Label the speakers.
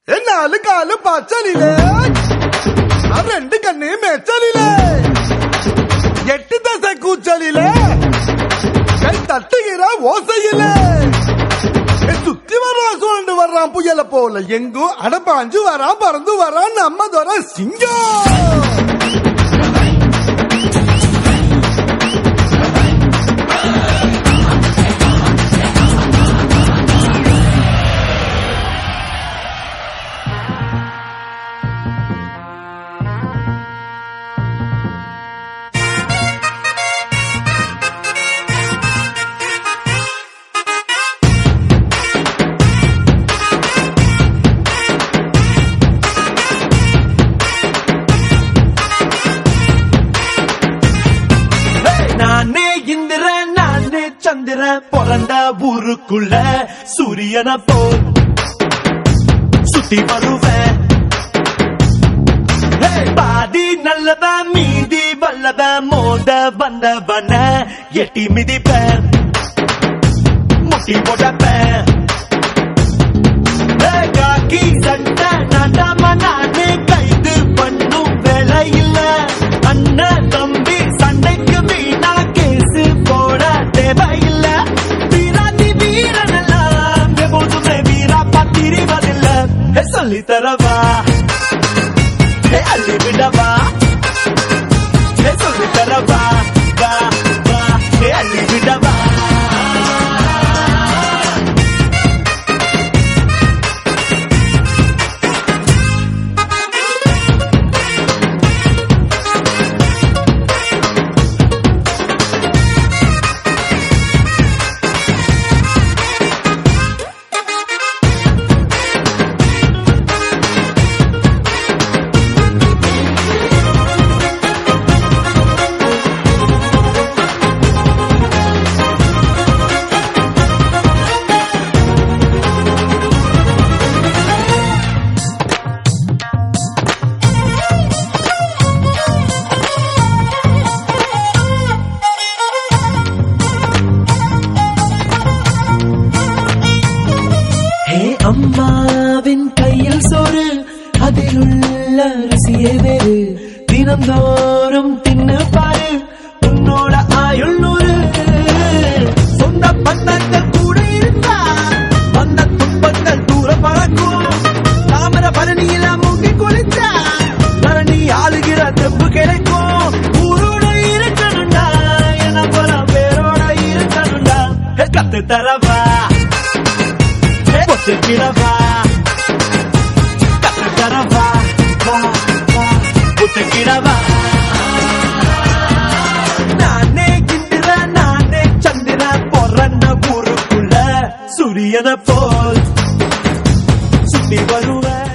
Speaker 1: நாலு காலு பச்சலிலே அது ரெண்டு கண்ணு மெச்சலிலே எட்டு தசை கூச்சலிலே கை தட்டுகிற ஓசையிலே ஏ, சுத்தி வர்றான் சுழண்டு வர்றான் புயல போல எங்கும் அடப்பாஞ்சு வரான் பறந்து வரான் நம்ம தோற சிங்கம்
Speaker 2: நானே இந்திரன் நானே சந்திரன் பிறந்த ஊருக்குள்ள சூரியன போல் சுத்தி வருவேன் Hey, பாதி நல்லவன் மீதி வல்லவன் மோத வந்தவன எட்டி மிதிப்பேன் முட்டி போடப்பேன் Hey, காக்கி சட்டை நடாம நானே கைது பண்ணும் வேலை இல்ல அண்ணன் தம்பி சண்டைக்கு வீணா கேசு போட தேவையில்ல வீராதி வீரனெல்லாம் எப்போதுமே வீரா பத்திரிவதில்ல சொல்லி தரவா ஹே, அள்ளி விடவா ஹே, சொல்லி தரவா வா வா ஹே, அள்ளி விடவா ஹே அம்மாவின் கையில் சோறு அதில் உள்ள ருசியே வேறு தினந்தோறும் தின்னு பாரு உன்னோட ஆயுள் நூறு சொந்த பந்தங்கள் கூட இருந்தா வந்த துன்பங்கள் தூர பறக்கும் தாமர பரணியில மூங்கி குளிச்சா தரணி ஆளுகிற தெப்பு கிடைக்கும் ஊரோட இருக்கணும்டா என போல பேரோட இருக்கணும்டா ஹே, கத்து தரவா ஒத்துக்கிறவா கத்துக்கிறவா வா வா ஒத்துக்கிறவா நானே இந்திர நானே சந்திர பொறந்த ஊருக்குள்ள சூரியனை போல் சுத்தி வருவேன்